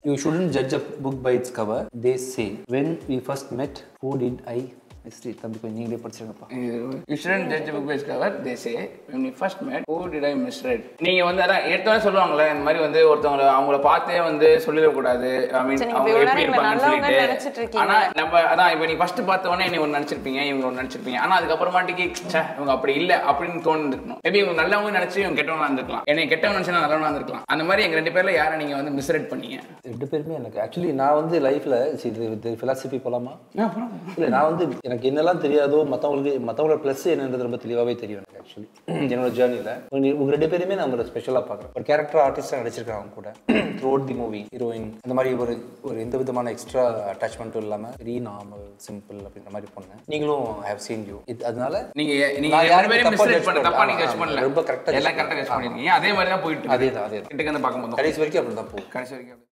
You shouldn't judge a book by its cover. They say, when we first met, who did I history தம்பி கொஞ்சம் நீங்களே படிச்சிருங்கப்பா you shouldn't judge book by its cover they say when we first met who did i misread நீங்க வந்து அதான் எடுத்தோடனே சொல்லுவாங்கல்ல இந்த மாதிரி வந்து ஒருத்தவங்க அவங்கள பார்த்தே வந்து சொல்லிடக்கூடாது ஐ மீன் சரி, நீங்க அவங்க இவ்வளவு எப்படி நேரம் இவங்க இருப்பாங்கன்னு நல்லவங்கன்னு நினைச்சிட்டு சொல்லிட்டு இருக்கீங்க. ஆனா நம்ம அதான் இப்போ நீ ஃபர்ஸ்ட் பார்த்த உடனே நீ ஒன்று நினைச்சிருப்பீங்க இவங்க ஒன்று நினைச்சிருப்பீங்க ஆனா அதுக்கப்புறமாட்டிக்கு ச்சே இவங்க அப்படி இல்ல அப்படின்னு தோணுருக்கணும் மேபி இவங்க நல்லவங்க நினைச்சு இவங்க கெட்டவங்களா இருந்திருக்கலாம் என்னை கெட்டவங்க நினைச்சு நான் நல்லவனா இருந்திருக்கலாம் அந்த மாதிரி எங்க ரெண்டு பேர்ல யாரை நீங்க வந்து மிஸ்ரெட் பண்ணீங்க ரெண்டு பேருமே எனக்கு ஆக்சுவலி நான் வந்து லைஃப்ல இது ஃபிலாசபி போலாமா இல்லை நான் வந்து எனக்கு என்னெல்லாம் தெரியாதோ மற்றவங்களுக்கு மற்றவங்களோட ப்ளஸ் என்னன்றது ரொம்ப தெளிவாகவே தெரியும் எனக்கு ஆக்சுவலி என்னோட ஜேர்னியில் உங்க ரெண்டு பேருமே நான் உங்களை ஸ்பெஷலாக பார்க்குறேன் ஒரு கேரக்டர் ஆர்டிஸ்டாக நடிச்சிருக்கேன் அவங்க கூட த்ரூ தி மூவி ஹீரோயின் அந்த மாதிரி ஒரு ஒரு எந்த விதமான எக்ஸ்ட்ரா அட்டாச்மெண்ட்டும் இல்லாமல் வெரி நார்மல் சிம்பிள் அப்படின்ற மாதிரி பொண்ணு நீங்களும் ஹேவ் சீன் யூ இது அதனால நீங்க நீங்க நான் ரெண்டு யாரையும் பேரும் தப்பா மிஸ்ரெட் judge பண்ண பண்ணல. தப்பா நீங்க ஆமா, ஜட்ஜ் பண்ணல ரொம்ப correct ஆ எல்லாம் judge கரெக்டாக ஜட்ஜ் பண்ணல. பண்ணிருக்கீங்க அதே மாதிரி தான் போயிட்டு இருக்கு. அதே தான் அதே தான் கிட்டக்க வந்து பார்க்கும்போது கடைசி வரைக்கும் அப்படி தான் போகும் கடைசி வரைக்கும்